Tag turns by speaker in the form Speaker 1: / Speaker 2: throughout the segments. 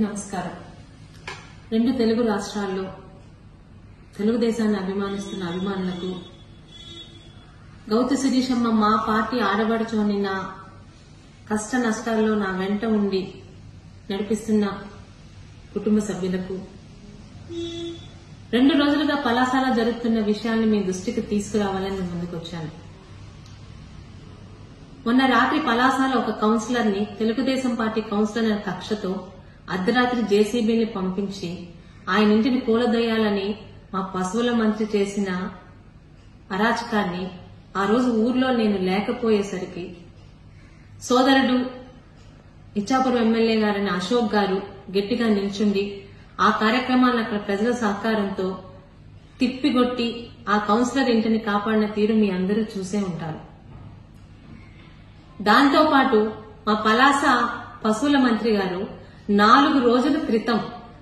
Speaker 1: నమస్కారం రెండు తెలుగు రాష్ట్రాల్లో తెలుగుదేశాన్ని అభిమానిస్తున్న అభిమానులకు గౌతు శిరీషమ్మ మా పార్టీ ఆడబడుచోని నా కష్ట నష్టాల్లో నా వెంట ఉండి నడిపిస్తున్న కుటుంబ సభ్యులకు రెండు రోజులుగా పలాసాల జరుగుతున్న విషయాన్ని మీ దృష్టికి తీసుకురావాలని నేను ముందుకు వచ్చాను మొన్న రాత్రి పలాసాలో ఒక కౌన్సిలర్ ని తెలుగుదేశం పార్టీ కౌన్సిలర్ అనే కక్షతో అర్ధరాత్రి జేసీబీని పంపించి ఆయన ఇంటిని కూలదొయ్యాలని మా పశువుల మంత్రి చేసిన అరాచకాన్ని ఆ రోజు ఊర్లో నేను లేకపోయేసరికి సోదరుడు ఇచ్చాపురం ఎమ్మెల్యే గారైన అశోక్ గారు గట్టిగా నిల్చుండి ఆ కార్యక్రమాన్ని అక్కడ ప్రజల సహకారంతో తిప్పిగొట్టి ఆ కౌన్సిలర్ ఇంటిని కాపాడిన తీరు మీ అందరూ చూసే ఉంటారు దాంతో పాటు మా పలాస పశువుల మంత్రి గారు నాలుగు రోజుల క్రితం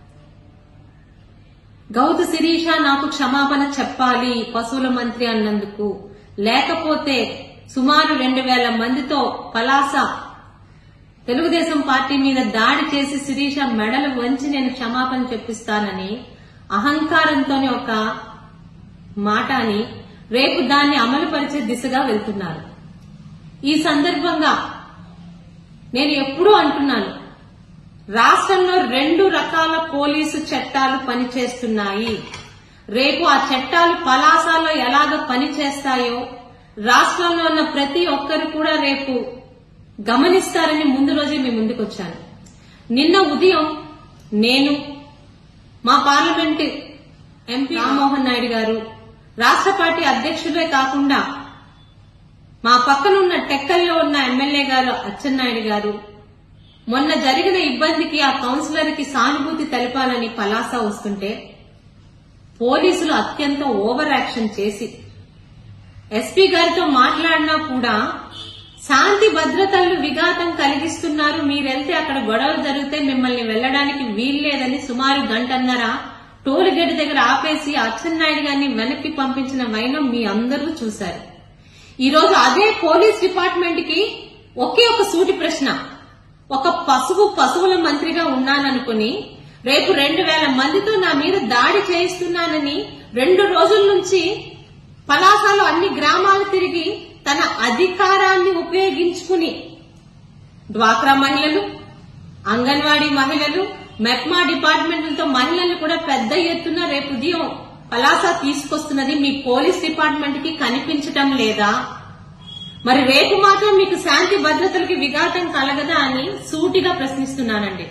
Speaker 1: గౌతు శిరీష నాకు క్షమాపణ చెప్పాలి పశువుల మంత్రి అన్నందుకు లేకపోతే సుమారు రెండు వేల మందితో పలాస తెలుగుదేశం పార్టీ మీద దాడి చేసి శిరీష మెడలు వంచి నేను క్షమాపణ చెప్పిస్తానని అహంకారంతోనే ఒక మాట అని రేపు దాన్ని అమలుపరిచే దిశగా వెళ్తున్నారు ఈ సందర్భంగా నేను ఎప్పుడూ అంటున్నాను రాష్ట్రంలో రెండు రకాల పోలీసు చట్టాలు పనిచేస్తున్నాయి రేపు ఆ చట్టాలు పలాసాలో ఎలాగ పనిచేస్తాయో రాష్ట్రంలో ఉన్న ప్రతి ఒక్కరు కూడా రేపు గమనిస్తారని ముందు రోజే మీ ముందుకు వచ్చాను నిన్న ఉదయం నేను మా పార్లమెంట్ ఎంపీ రామ్మోహన్ నాయుడు గారు రాష్ట్ర పార్టీ అధ్యక్షులే కాకుండా మా పక్కనున్న టెక్కల్లో ఉన్న ఎమ్మెల్యే గారు అచ్చెన్నాయుడు గారు మొన్న జరిగిన ఇబ్బందికి ఆ కౌన్సిలర్ కి సానుభూతి తెలపాలని పలాస వస్తుంటే పోలీసులు అత్యంత ఓవర్ యాక్షన్ చేసి ఎస్పీ గారితో మాట్లాడినా కూడా శాంతి భద్రతలు విఘాతం కలిగిస్తున్నారు మీరెళ్తే అక్కడ గొడవలు జరిగితే మిమ్మల్ని వెళ్లడానికి వీల్లేదని సుమారు గంటన్నర టోల్ గేట్ దగ్గర ఆపేసి అచ్చెన్నాయుడు గారిని వెనక్కి పంపించిన వైనం మీ అందరూ చూశారు ఈ రోజు అదే పోలీస్ డిపార్ట్మెంట్ కి ఒకే ఒక సూటి ప్రశ్న ఒక పశువు పశువుల మంత్రిగా ఉన్నాననుకుని రేపు రెండు వేల మందితో నా మీద దాడి చేయిస్తున్నానని రెండు రోజుల నుంచి పలాసాలో అన్ని గ్రామాలు తిరిగి తన అధికారాన్ని ఉపయోగించుకుని డ్వాక్రా మహిళలు అంగన్వాడీ మహిళలు మెప్మా డిపార్ట్మెంట్లతో మహిళలు కూడా పెద్ద ఎత్తున రేపు ఉదయం పలాస తీసుకొస్తున్నది మీ పోలీస్ డిపార్ట్మెంట్ కి కనిపించటం లేదా మరి రేపు మాత్రం మీకు శాంతి భద్రతలకి విఘాతం కలగదా అని సూటిగా ప్రశ్నిస్తున్నానండి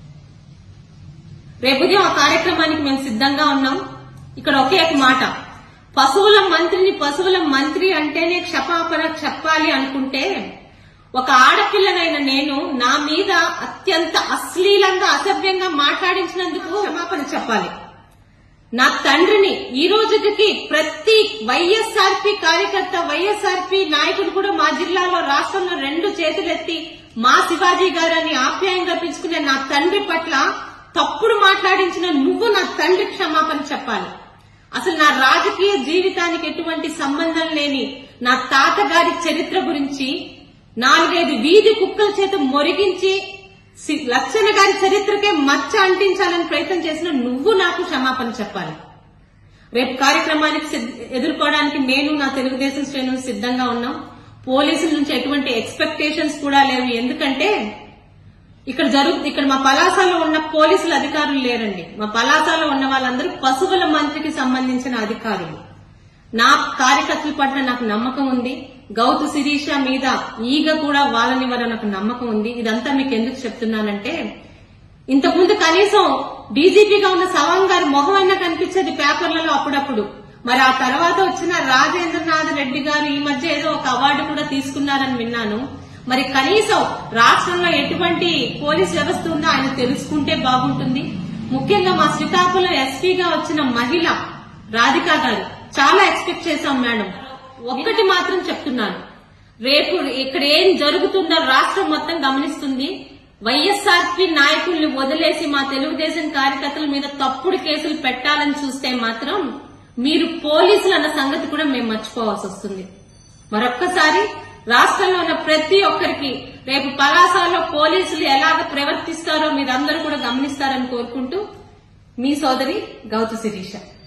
Speaker 1: రేపు ఉదయం ఆ కార్యక్రమానికి మేము సిద్ధంగా ఉన్నాం ఇక్కడ ఒకే ఒక మాట పశువుల మంత్రిని పశువుల మంత్రి అంటేనే క్షమాపణ చెప్పాలి అనుకుంటే ఒక ఆడపిల్లనైన నేను నా మీద అత్యంత అశ్లీలంగా అసభ్యంగా మాట్లాడించినందుకు క్షమాపణ చెప్పాలి నా తండ్రిని ఈ రోజుకి ప్రతి వైఎస్ఆర్పి కార్యకర్త వైఎస్ఆర్పి నాయకుడు కూడా మా జిల్లాలో రాష్ట్రంలో రెండు చేతులెత్తి మా శివాజీ గారని ఆప్యాయంగా పిలుచుకునే నా తండ్రి పట్ల తప్పుడు మాట్లాడించిన నువ్వు నా తండ్రి క్షమాపణ చెప్పాలి అసలు నా రాజకీయ జీవితానికి ఎటువంటి సంబంధం లేని నా తాతగారి చరిత్ర గురించి నాలుగైదు వీధి కుక్కల చేత మొరిగించి సి- లక్షణ గారి చరిత్రకే మచ్చ అంటించాలని ప్రయత్నం చేసిన నువ్వు నాకు క్షమాపణ చెప్పాలి రేపు కార్యక్రమానికి సిద్ధ- ఎదుర్కోవడానికి నేను నా తెలుగుదేశం శ్రేణులు సిద్ధంగా ఉన్నాం పోలీసుల నుంచి ఎటువంటి ఎక్స్పెక్టేషన్స్ కూడా లేవు ఎందుకంటే ఇక్కడ జరుగు ఇక్కడ మా పలాసాలో ఉన్న పోలీసుల అధికారులు లేరండి మా పలాసాలో ఉన్న వాళ్ళందరూ పశువుల మంత్రికి సంబంధించిన అధికారులు నా కార్యకర్తల పట్ల నాకు నమ్మకం ఉంది గౌతు శిరీష మీద ఈగ కూడా వాళ్ళని వల్ల నాకు నమ్మకం ఉంది ఇదంతా మీకు ఎందుకు చెప్తున్నానంటే ఇంతకుముందు కనీసం డీజీపీగా ఉన్న సవాంగ్ గారి మొహం అన్న కనిపించేది పేపర్లలో అప్పుడప్పుడు మరి ఆ తర్వాత వచ్చిన రాజేంద్రనాథ్ రెడ్డి గారు ఈ మధ్య ఏదో ఒక అవార్డు కూడా తీసుకున్నారని విన్నాను మరి కనీసం రాష్ట్రంలో ఎటువంటి పోలీస్ వ్యవస్థ ఉందో ఆయన తెలుసుకుంటే బాగుంటుంది ముఖ్యంగా మా శ్రీకాకుళం ఎస్పీగా వచ్చిన మహిళ రాధికా గారు చాలా ఎక్స్పెక్ట్ చేశాం మేడం ఒక్కటి మాత్రం చెప్తున్నాను రేపు ఇక్కడ ఏం జరుగుతుందో రాష్ట్రం మొత్తం గమనిస్తుంది వైఎస్ఆర్పి నాయకుల్ని వదిలేసి మా తెలుగుదేశం కార్యకర్తల మీద తప్పుడు కేసులు పెట్టాలని చూస్తే మాత్రం మీరు పోలీసులు అన్న సంగతి కూడా మేము మర్చిపోవాల్సి వస్తుంది మరొక్కసారి రాష్ట్రంలో ఉన్న ప్రతి ఒక్కరికి రేపు పలాసాలో పోలీసులు ఎలాగ ప్రవర్తిస్తారో మీరందరూ కూడా గమనిస్తారని కోరుకుంటూ మీ సోదరి గౌతు శిరీష